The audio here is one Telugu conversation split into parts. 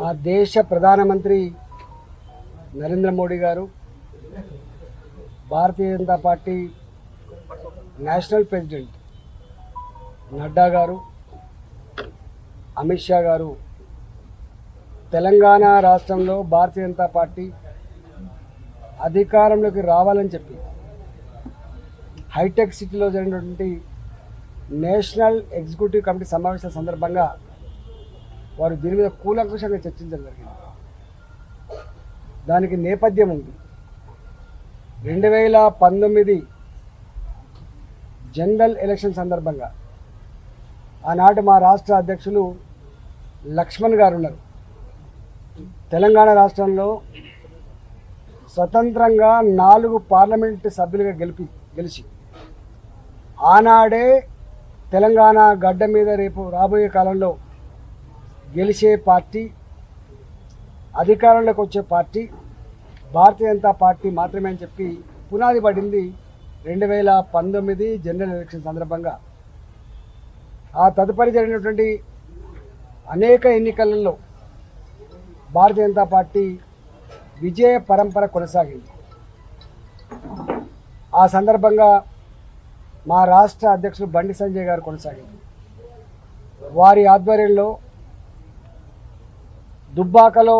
మా దేశ ప్రధానమంత్రి నరేంద్ర మోడీ గారు Bharatiya Janata party national president Nadda గారు అమిత్ షా గారు తెలంగాణ రాష్ట్రంలో భారతీయ జనతా పార్టీ అధికారంలోకి రావాలని చెప్పి హైటెక్ సిటీలో జరిగినటువంటి నేషనల్ ఎగ్జిక్యూటివ్ కమిటీ సమావేశాల సందర్భంగా వారు దీని మీద కూలంకుషంగా చర్చించడం జరిగింది దానికి నేపథ్యం ఉంది రెండు వేల పంతొమ్మిది జనరల్ ఎలక్షన్ సందర్భంగా ఆనాటి మా రాష్ట్ర అధ్యక్షులు లక్ష్మణ్ గారు ఉన్నారు తెలంగాణ రాష్ట్రంలో స్వతంత్రంగా నాలుగు పార్లమెంట్ సభ్యులుగా గెలిపి గెలిచి ఆనాడే తెలంగాణ గడ్డ మీద రేపు రాబోయే కాలంలో గెలిచే పార్టీ అధికారంలోకి వచ్చే పార్టీ భారతీయ జనతా పార్టీ మాత్రమే అని చెప్పి పునాది పడింది రెండు వేల పంతొమ్మిది జనరల్ ఎలక్షన్ సందర్భంగా ఆ తదుపరి జరిగినటువంటి అనేక ఎన్నికలలో భారతీయ జనతా పార్టీ విజయ పరంపర కొనసాగింది ఆ సందర్భంగా మా రాష్ట్ర అధ్యక్షులు బండి సంజయ్ గారు కొనసాగింది వారి ఆధ్వర్యంలో దుబ్బాకలో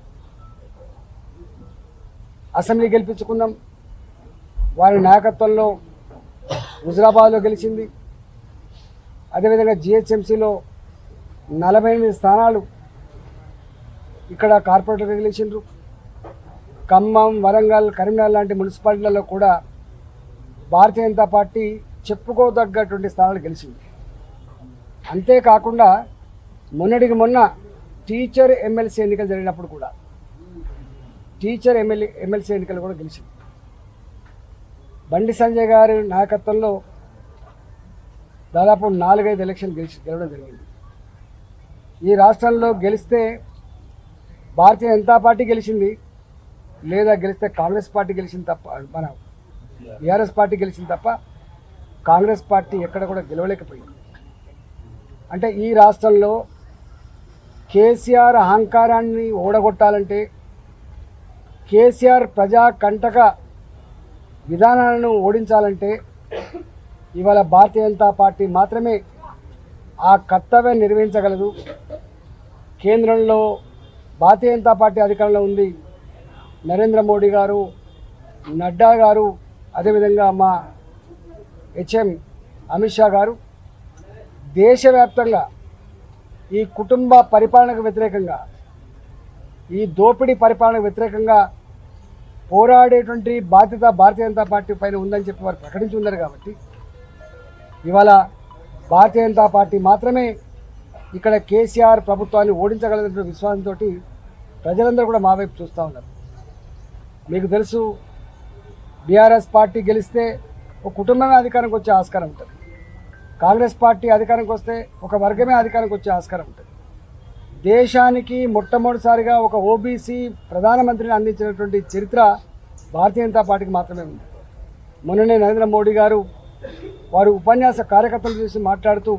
అసెంబ్లీ గెలిపించుకున్నాం వారి నాయకత్వంలో హుజరాబాద్లో గెలిచింది అదేవిధంగా జిహెచ్ఎంసీలో నలభై ఎనిమిది స్థానాలు ఇక్కడ కార్పొరేటర్గా గెలిచిండ్రు ఖమ్మం వరంగల్ కరీంనగర్ లాంటి మున్సిపాలిటీలలో కూడా భారతీయ జనతా పార్టీ చెప్పుకోదగ్గటువంటి స్థానాలు గెలిచింది అంతేకాకుండా మొన్నటికి మొన్న టీచర్ ఎమ్మెల్సీ ఎన్నికలు జరిగినప్పుడు కూడా టీచర్ ఎమ్మెల్యే ఎమ్మెల్సీ ఎన్నికలు కూడా గెలిచింది బండి సంజయ్ గారి నాయకత్వంలో దాదాపు నాలుగైదు ఎలక్షన్ గెలిచి గెలవడం జరిగింది ఈ రాష్ట్రంలో గెలిస్తే భారతీయ జనతా పార్టీ గెలిచింది లేదా గెలిస్తే కాంగ్రెస్ పార్టీ గెలిచింది తప్ప మన బీఆర్ఎస్ పార్టీ గెలిచింది తప్ప కాంగ్రెస్ పార్టీ ఎక్కడ కూడా గెలవలేకపోయింది అంటే ఈ రాష్ట్రంలో కేసీఆర్ అహంకారాన్ని ఓడగొట్టాలంటే కేసీఆర్ ప్రజా కంటక విధానాలను ఓడించాలంటే ఇవాళ భారతీయ జనతా పార్టీ మాత్రమే ఆ కర్తవ్యం నిర్వహించగలదు కేంద్రంలో భారతీయ జనతా పార్టీ అధికారంలో ఉంది నరేంద్ర మోడీ గారు నడ్డా గారు అదేవిధంగా మా హెచ్ఎం అమిత్ షా గారు దేశవ్యాప్తంగా ఈ కుటుంబ పరిపాలనకు వ్యతిరేకంగా ఈ దోపిడీ పరిపాలనకు వ్యతిరేకంగా పోరాడేటువంటి బాధ్యత భారతీయ జనతా పార్టీ పైన ఉందని చెప్పి వారు ప్రకటించి ఉన్నారు కాబట్టి ఇవాళ భారతీయ జనతా పార్టీ మాత్రమే ఇక్కడ కేసీఆర్ ప్రభుత్వాన్ని ఓడించగలదన్న విశ్వాసంతో ప్రజలందరూ కూడా మా వైపు చూస్తూ ఉన్నారు మీకు తెలుసు బీఆర్ఎస్ పార్టీ గెలిస్తే ఒక కుటుంబమే అధికారంకి వచ్చే ఆస్కారం ఉంటుంది కాంగ్రెస్ పార్టీ అధికారంకి వస్తే ఒక వర్గమే అధికారంకి వచ్చే ఆస్కారం ఉంటుంది దేశానికి మొట్టమొదటిసారిగా ఒక ఓబీసీ ప్రధానమంత్రిని అందించినటువంటి చరిత్ర భారతీయ జనతా పార్టీకి మాత్రమే ఉంది మొన్ననే నరేంద్ర మోడీ గారు వారు ఉపన్యాస కార్యకర్తలు చూసి మాట్లాడుతూ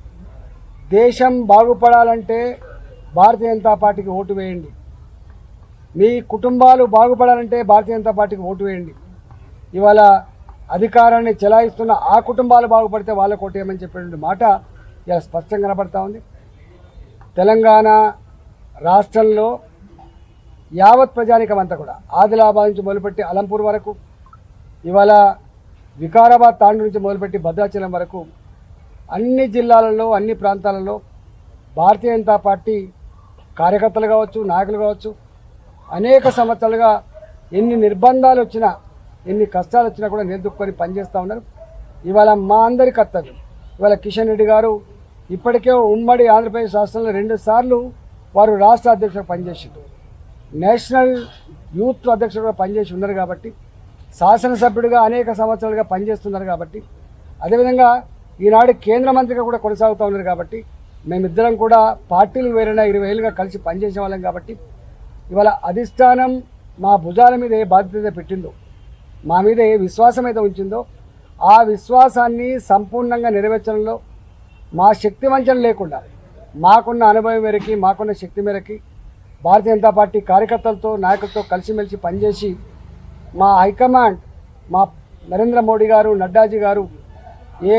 దేశం బాగుపడాలంటే భారతీయ జనతా పార్టీకి ఓటు వేయండి మీ కుటుంబాలు బాగుపడాలంటే భారతీయ జనతా పార్టీకి ఓటు వేయండి ఇవాళ అధికారాన్ని చెలాయిస్తున్న ఆ కుటుంబాలు బాగుపడితే వాళ్ళకు ఓటు వేయమని చెప్పినటువంటి మాట ఇలా స్పష్టంగా కనబడతా ఉంది తెలంగాణ రాష్ట్రంలో యావత్ ప్రజానికం అంతా కూడా ఆదిలాబాద్ నుంచి మొదలుపెట్టి అలంపూర్ వరకు ఇవాళ వికారాబాద్ తాండు నుంచి మొదలుపెట్టి భద్రాచలం వరకు అన్ని జిల్లాలలో అన్ని ప్రాంతాలలో భారతీయ జనతా పార్టీ కార్యకర్తలు కావచ్చు నాయకులు కావచ్చు అనేక సంవత్సరాలుగా ఎన్ని నిర్బంధాలు వచ్చినా ఎన్ని కష్టాలు వచ్చినా కూడా నిలదొక్కుని పనిచేస్తూ ఉన్నారు ఇవాళ మా అందరి కర్తవ్యం ఇవాళ కిషన్ రెడ్డి గారు ఇప్పటికే ఉమ్మడి ఆంధ్రప్రదేశ్ రాష్ట్రంలో రెండు సార్లు వారు రాష్ట్ర అధ్యక్షుడు పనిచేసారు నేషనల్ యూత్ అధ్యక్షుడుగా పనిచేసి ఉన్నారు కాబట్టి శాసనసభ్యుడిగా అనేక సంవత్సరాలుగా పనిచేస్తున్నారు కాబట్టి అదేవిధంగా ఈనాడు కేంద్ర మంత్రిగా కూడా కొనసాగుతూ ఉన్నారు కాబట్టి మేమిద్దరం కూడా పార్టీలు వేరైనా ఇరవై ఏళ్ళుగా కలిసి పనిచేసే వాళ్ళం కాబట్టి ఇవాళ అధిష్టానం మా భుజాల మీద ఏ బాధ్యత పెట్టిందో మా మీద ఏ విశ్వాసం అయితే ఉంచిందో ఆ విశ్వాసాన్ని సంపూర్ణంగా నెరవేర్చడంలో మా శక్తి వంచన లేకుండా మాకున్న అనుభవం మేరకి మాకున్న శక్తి మేరకి భారతీయ జనతా పార్టీ కార్యకర్తలతో నాయకులతో కలిసిమెలిసి పనిచేసి మా హైకమాండ్ మా నరేంద్ర మోడీ గారు నడ్డాజీ గారు ఏ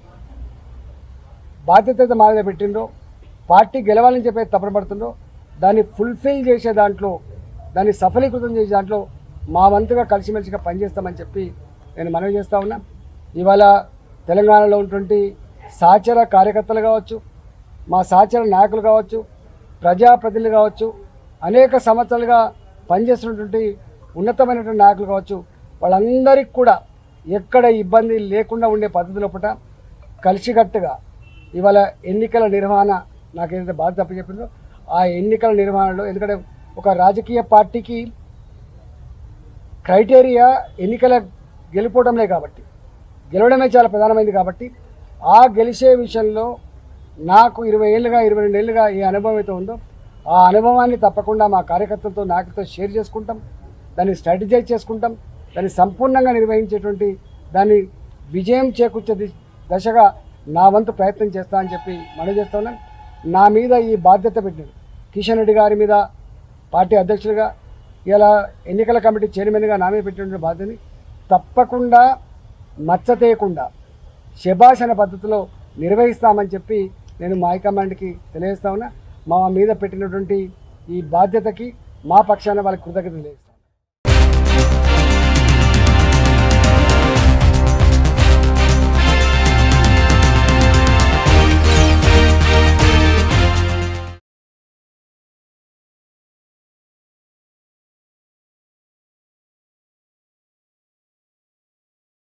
బాధ్యత అయితే మా మీద పెట్టిండ్రో పార్టీ గెలవాలని చెప్పి తపనపడుతుండ్రో దాన్ని ఫుల్ఫిల్ చేసే దాంట్లో దాన్ని సఫలీకృతం చేసే దాంట్లో మా వంతుగా కలిసిమెలిసిగా పనిచేస్తామని చెప్పి నేను మనవి చేస్తా ఉన్నా ఇవాళ తెలంగాణలో ఉన్నటువంటి సహచర కార్యకర్తలు కావచ్చు మా సహచర నాయకులు కావచ్చు ప్రజాప్రతినిధులు కావచ్చు అనేక సంవత్సరాలుగా పనిచేస్తున్నటువంటి ఉన్నతమైనటువంటి నాయకులు కావచ్చు వాళ్ళందరికీ కూడా ఎక్కడ ఇబ్బంది లేకుండా ఉండే పద్ధతి లోపల కలిసికట్టుగా ఇవాళ ఎన్నికల నిర్వహణ నాకు ఏదైతే బాధ్యత అప్పచెప్పిందో ఆ ఎన్నికల నిర్వహణలో ఎందుకంటే ఒక రాజకీయ పార్టీకి క్రైటీరియా ఎన్నికల గెలుపోవడంలే కాబట్టి గెలవడమే చాలా ప్రధానమైంది కాబట్టి ఆ గెలిచే విషయంలో నాకు ఇరవై ఏళ్ళుగా ఇరవై రెండు ఏళ్ళుగా ఏ అనుభవం అయితే ఉందో ఆ అనుభవాన్ని తప్పకుండా మా కార్యకర్తలతో నాయకులతో షేర్ చేసుకుంటాం దాన్ని స్ట్రాటజైజ్ చేసుకుంటాం దాన్ని సంపూర్ణంగా నిర్వహించేటువంటి దాన్ని విజయం చేకూర్చే ది- దశగా నా వంతు ప్రయత్నం చేస్తా అని చెప్పి మనవి చేస్తా ఉన్నాను నా మీద ఈ బాధ్యత పెట్టింది కిషన్ రెడ్డి గారి మీద పార్టీ అధ్యక్షులుగా ఇలా ఎన్నికల కమిటీ చైర్మన్గా నా మీద పెట్టిన బాధ్యతని తప్పకుండా మచ్చ తీయకుండా శభాష్ అనే పద్ధతిలో నిర్వహిస్తామని చెప్పి నేను మా హైకమాండ్కి తెలియజేస్తా ఉన్నా మా మీద పెట్టినటువంటి ఈ బాధ్యతకి మా పక్షాన వాళ్ళకి కృతజ్ఞతలు తెలియజేస్తాను